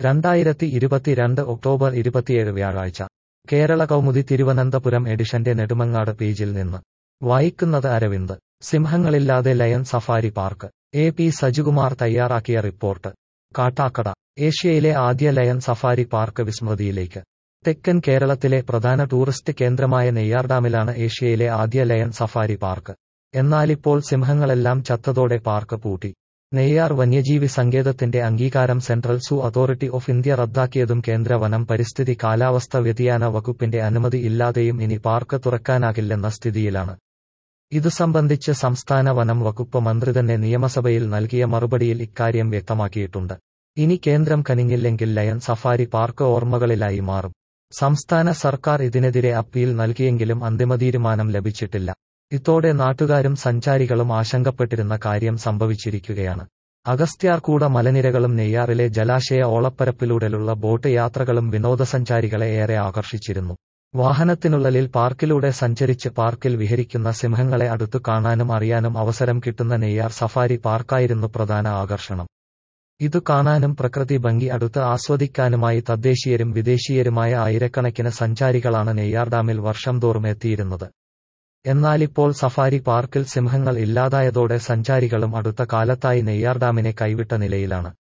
രണ്ടായിരത്തി ഇരുപത്തിരണ്ട് ഒക്ടോബർ ഇരുപത്തിയേഴ് വ്യാഴാഴ്ച കേരള കൗമുദി തിരുവനന്തപുരം എഡിഷന്റെ നെടുമങ്ങാട് പേജിൽ നിന്ന് വായിക്കുന്നത് അരവിന്ദ് സിംഹങ്ങളില്ലാതെ lion safari park A P Sajikumar തയ്യാറാക്കിയ റിപ്പോർട്ട് കാട്ടാക്കട ഏഷ്യയിലെ ആദ്യ ലയൺ സഫാരി പാർക്ക് വിസ്മൃതിയിലേക്ക് തെക്കൻ കേരളത്തിലെ പ്രധാന ടൂറിസ്റ്റ് കേന്ദ്രമായ നെയ്യാർഡാമിലാണ് ഏഷ്യയിലെ ആദ്യ ലയൺ സഫാരി പാർക്ക് എന്നാലിപ്പോൾ സിംഹങ്ങളെല്ലാം ചത്തതോടെ പാർക്ക് പൂട്ടി നെയ്യാർ വന്യജീവി സങ്കേതത്തിന്റെ അംഗീകാരം central zoo authority of India റദ്ദാക്കിയതും കേന്ദ്ര വനം പരിസ്ഥിതി കാലാവസ്ഥ വ്യതിയാന വകുപ്പിന്റെ അനുമതി ഇല്ലാതെയും ഇനി പാർക്ക് തുറക്കാനാകില്ലെന്ന സ്ഥിതിയിലാണ് ഇതു സംബന്ധിച്ച് സംസ്ഥാന വനം വകുപ്പ് മന്ത്രി തന്നെ നിയമസഭയിൽ നൽകിയ മറുപടിയിൽ ഇക്കാര്യം വ്യക്തമാക്കിയിട്ടുണ്ട് ഇനി കേന്ദ്രം കനിഞ്ഞില്ലെങ്കിൽ ലയൺ സഫാരി പാർക്ക് ഓർമ്മകളിലായി മാറും സംസ്ഥാന സർക്കാർ ഇതിനെതിരെ അപ്പീൽ നൽകിയെങ്കിലും അന്തിമ തീരുമാനം ലഭിച്ചിട്ടില്ല ഇതോടെ നാട്ടുകാരും സഞ്ചാരികളും ആശങ്കപ്പെട്ടിരുന്ന കാര്യം സംഭവിച്ചിരിക്കുകയാണ് അഗസ്ത്യാർകൂട മലനിരകളും നെയ്യാറിലെ ജലാശയ ഓളപ്പരപ്പിലൂടെയുള്ള ബോട്ട് യാത്രകളും വിനോദസഞ്ചാരികളെ ഏറെ ആകർഷിച്ചിരുന്നു വാഹനത്തിനുള്ളിൽ പാർക്കിലൂടെ സഞ്ചരിച്ച് പാർക്കിൽ വിഹരിക്കുന്ന സിംഹങ്ങളെ അടുത്തു കാണാനും അറിയാനും അവസരം കിട്ടുന്ന നെയ്യാർ സഫാരി പാർക്കായിരുന്നു പ്രധാന ആകർഷണം ഇതു കാണാനും പ്രകൃതി ഭംഗി അടുത്ത് ആസ്വദിക്കാനുമായി തദ്ദേശീയരും വിദേശീയരുമായ ആയിരക്കണക്കിന് സഞ്ചാരികളാണ് നെയ്യാർ ഡാമിൽ വർഷം തോറും എത്തിയിരുന്നത് എന്നാലിപ്പോൾ സഫാരി പാർക്കിൽ സിംഹങ്ങൾ ഇല്ലാതായതോടെ സഞ്ചാരികളും അടുത്ത കാലത്തായി നെയ്യാർ ഡാമിനെ കൈവിട്ട നിലയിലാണ്